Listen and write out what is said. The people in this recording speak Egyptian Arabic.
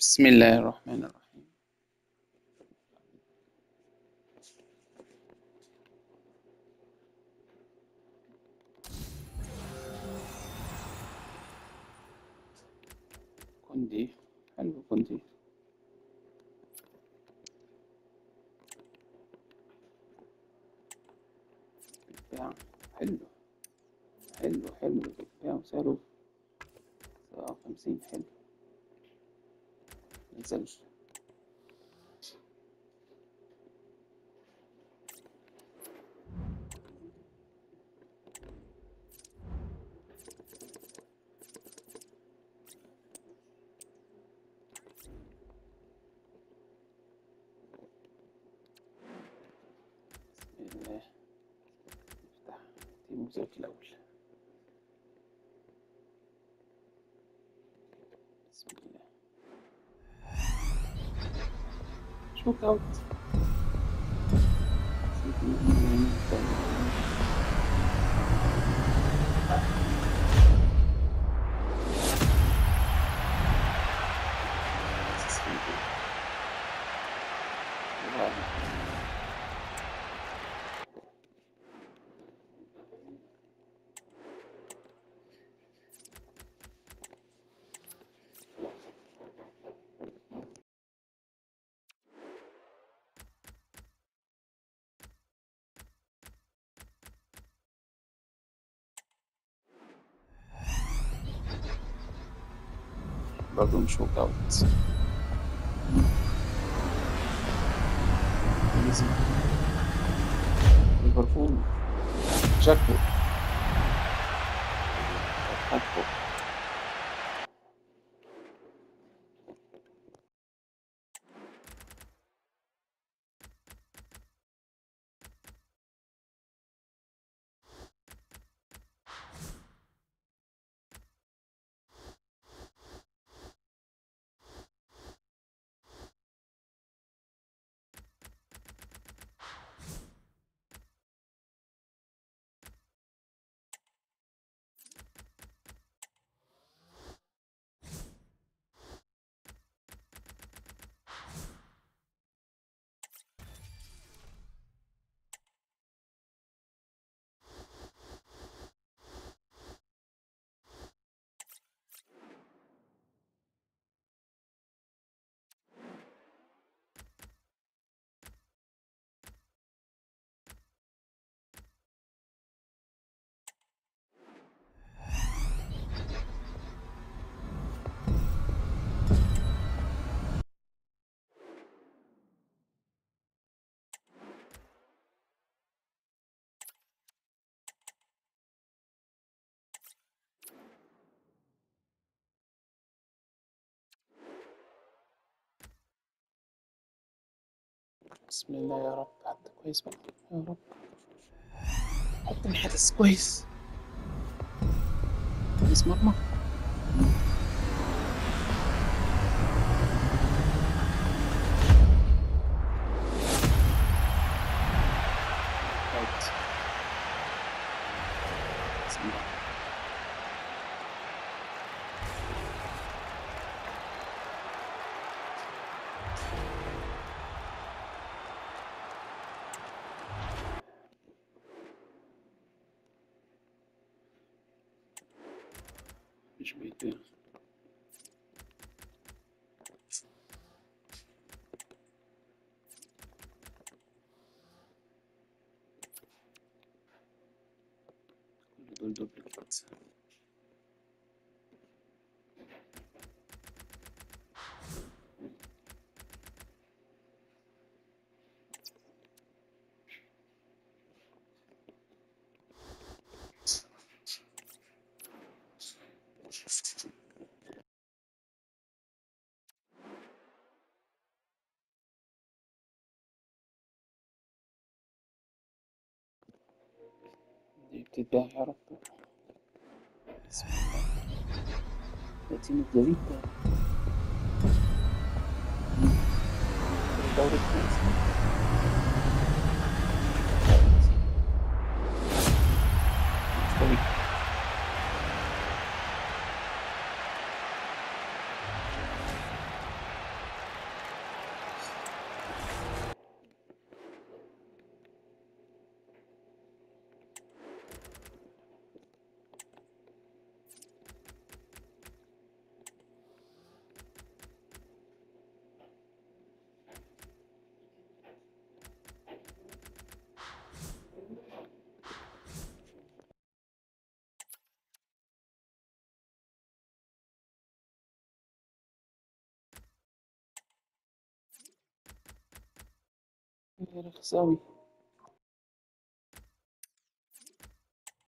بسم الله الرحمن الرحيم كوندي حلو كوندي بتاع حلو حلو حلو بتاع سعره سبعة وخمسين حلو منزلش بسم الله نفتح تيم زيك الأول بسم الله شوك أوت برضه مش ووك اوت لازم ليفربول جاكو جاكو بسم الله يا رب حد كويس بقى يا رب حط من حدث كويس كويس مرمى اوت بسم الله مش بيتين كل دول دوبليكيت دي بتتباع يا رب بسم الله لاتينو فلوريتا الدوري الفرنسي مستوي رخيص أوي